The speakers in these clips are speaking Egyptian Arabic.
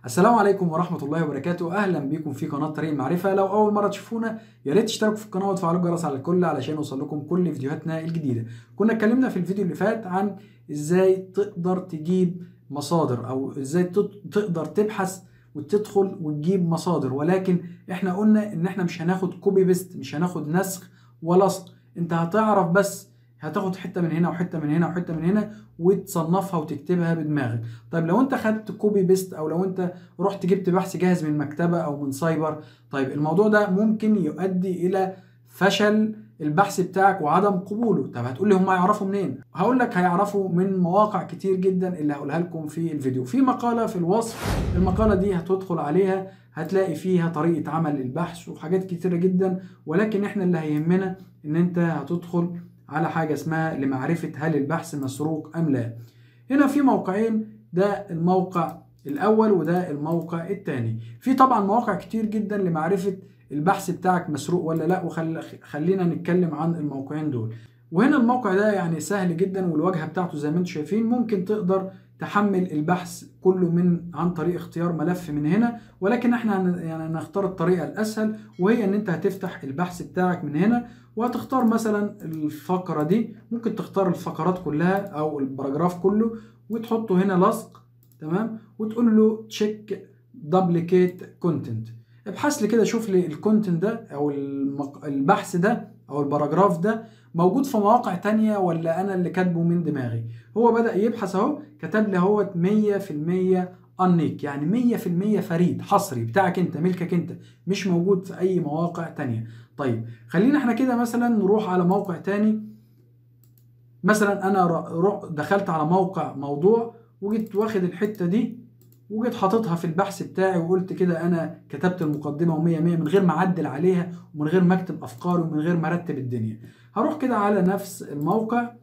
السلام عليكم ورحمة الله وبركاته أهلا بكم في قناة طريق المعرفة لو أول مرة تشوفونا يا ريت تشتركوا في القناة وتفعلوا الجرس على الكل علشان يوصل لكم كل فيديوهاتنا الجديدة كنا اتكلمنا في الفيديو اللي فات عن إزاي تقدر تجيب مصادر أو إزاي تت- تقدر تبحث وتدخل وتجيب مصادر ولكن احنا قلنا ان احنا مش هناخد كوبي بيست مش هناخد نسخ ولصق انت هتعرف بس هتاخد حته من هنا وحته من هنا وحته من هنا وتصنفها وتكتبها بدماغك طيب لو انت خدت كوبي بيست او لو انت رحت جبت بحث جاهز من مكتبه او من سايبر طيب الموضوع ده ممكن يؤدي الى فشل البحث بتاعك وعدم قبوله طب هتقول لي هم هيعرفوا منين هقول لك هيعرفوا من مواقع كتير جدا اللي هقولها لكم في الفيديو في مقاله في الوصف المقاله دي هتدخل عليها هتلاقي فيها طريقه عمل البحث وحاجات كتيره جدا ولكن احنا اللي هيهمنا ان انت هتدخل على حاجه اسمها لمعرفه هل البحث مسروق ام لا هنا في موقعين ده الموقع الاول وده الموقع الثاني في طبعا مواقع كتير جدا لمعرفه البحث بتاعك مسروق ولا لا وخلينا نتكلم عن الموقعين دول وهنا الموقع ده يعني سهل جدا والواجهه بتاعته زي ما انتم شايفين ممكن تقدر تحمل البحث كله من عن طريق اختيار ملف من هنا ولكن احنا هن- يعني هنختار الطريقه الاسهل وهي ان انت هتفتح البحث بتاعك من هنا وهتختار مثلا الفقره دي ممكن تختار الفقرات كلها او البراجراف كله وتحطه هنا لصق تمام وتقول له تشيك دبليكيت كونتنت ابحث لي كده شوف لي الكونتنت ده او المق... البحث ده او الباراجراف ده موجود في مواقع تانية ولا انا اللي كاتبه من دماغي هو بدأ يبحث اهو كتب لي اهو 100% انيك يعني 100% فريد حصري بتاعك انت ملكك انت مش موجود في اي مواقع تانية طيب خلينا احنا كده مثلا نروح على موقع تاني مثلا انا ر- ر- دخلت على موقع موضوع وجيت واخد الحتة دي وجيت حاططها في البحث بتاعي وقلت كده انا كتبت المقدمه و100 100 من غير ما اعدل عليها ومن غير ما اكتب افكاري ومن غير ما ارتب الدنيا هروح كده على نفس الموقع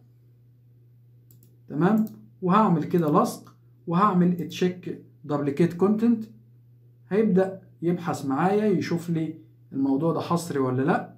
تمام وهعمل كده لصق وهعمل تشيك دبليكيت كونتنت هيبدا يبحث معايا يشوف لي الموضوع ده حصري ولا لا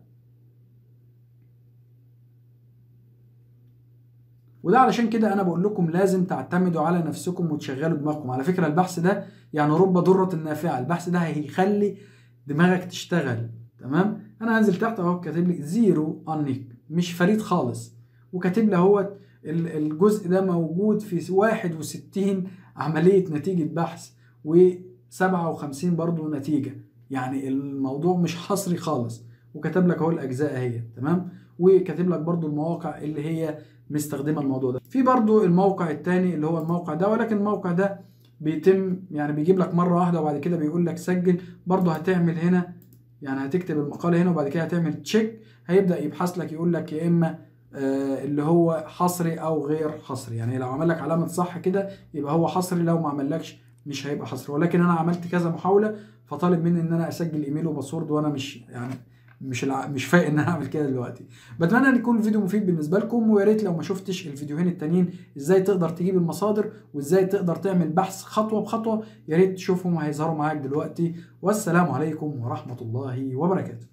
وده علشان كده انا بقول لكم لازم تعتمدوا على نفسكم وتشغلوا دماغكم على فكره البحث ده يعني رب ضره نافعه البحث ده هيخلي دماغك تشتغل تمام انا هنزل تحت اهو كاتب لي زيرو انيك مش فريد خالص وكاتب لي اهوت ال- الجزء ده موجود في 61 عمليه نتيجه بحث و57 برضو نتيجه يعني الموضوع مش حصري خالص وكتب لك اهو الاجزاء اهي تمام وكاتب لك برضو المواقع اللي هي مستخدمه الموضوع ده في برضو الموقع التاني اللي هو الموقع ده ولكن الموقع ده بيتم يعني بيجيب لك مره واحده وبعد كده بيقول لك سجل برضو هتعمل هنا يعني هتكتب المقاله هنا وبعد كده هتعمل تشيك هيبدا يبحث لك يقول لك يا اما آه اللي هو حصري او غير حصري يعني لو عمل لك علامه صح كده يبقى هو حصري لو ما عملكش مش هيبقى حصري ولكن انا عملت كذا محاوله فطالب مني ان انا اسجل ايميل وباسورد وانا مش يعني مش الع... مش فايق ان انا اعمل كده دلوقتي بتمنى ان يكون الفيديو مفيد بالنسبه لكم ويا ريت لو ما شفتش الفيديوهين التانيين ازاي تقدر تجيب المصادر وازاي تقدر تعمل بحث خطوه بخطوه يا ريت تشوفهم هيظهروا معاك دلوقتي والسلام عليكم ورحمه الله وبركاته